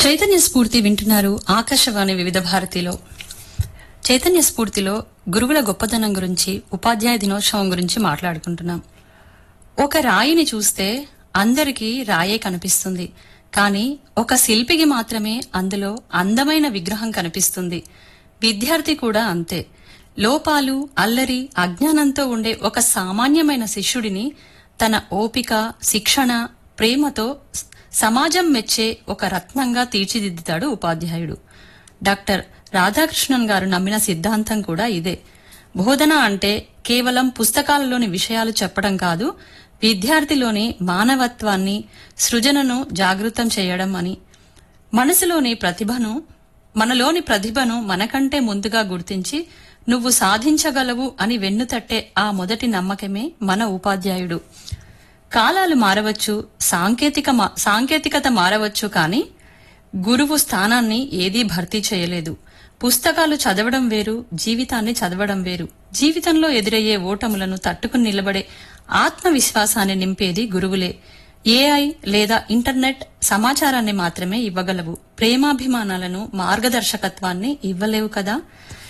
చైతన్య స్ఫూర్తి వింటున్నారు ఆకాశవాణి వివిధ భారతిలో చైతన్య స్ఫూర్తిలో గురువుల గొప్పతనం గురించి ఉపాధ్యాయ దినోత్సవం గురించి మాట్లాడుకుంటున్నాం ఒక రాయిని చూస్తే అందరికీ రాయే కనిపిస్తుంది కానీ ఒక శిల్పికి మాత్రమే అందులో అందమైన విగ్రహం కనిపిస్తుంది విద్యార్థి కూడా అంతే లోపాలు అల్లరి అజ్ఞానంతో ఉండే ఒక సామాన్యమైన శిష్యుడిని తన ఓపిక శిక్షణ ప్రేమతో స- సమాజం మెచ్చే ఒక రత్నంగా తీర్చిదిద్దుతాడు ఉపాధ్యాయుడు డాక్టర్ రాధాకృష్ణన్ గారు నమ్మిన సిద్ధాంతం కూడా ఇదే బోధన అంటే కేవలం పుస్తకాలలోని విషయాలు చెప్పడం కాదు విద్యార్థిలోని మానవత్వాన్ని సృజనను జాగృతం చేయడం అని మనసులోని ప్రతిభను మనలోని ప్రతిభను మనకంటే ముందుగా గుర్తించి నువ్వు సాధించగలవు అని వెన్నుతట్టే ఆ మొదటి నమ్మకమే మన ఉపాధ్యాయుడు కాలాలు మారవచ్చు సాంకేతిక మా- సాంకేతికత మారవచ్చు కానీ గురువు స్థానాన్ని ఏదీ భర్తీ చేయలేదు పుస్తకాలు చదవడం వేరు జీవితాన్ని చదవడం వేరు జీవితంలో ఎదురయ్యే ఓటములను తట్టుకుని నిలబడే ఆత్మవిశ్వాసాన్ని నింపేది గురువులే ఏఐ లేదా ఇంటర్నెట్ సమాచారాన్ని మాత్రమే ఇవ్వగలవు ప్రేమాభిమానాలను మార్గదర్శకత్వాన్ని ఇవ్వలేవు కదా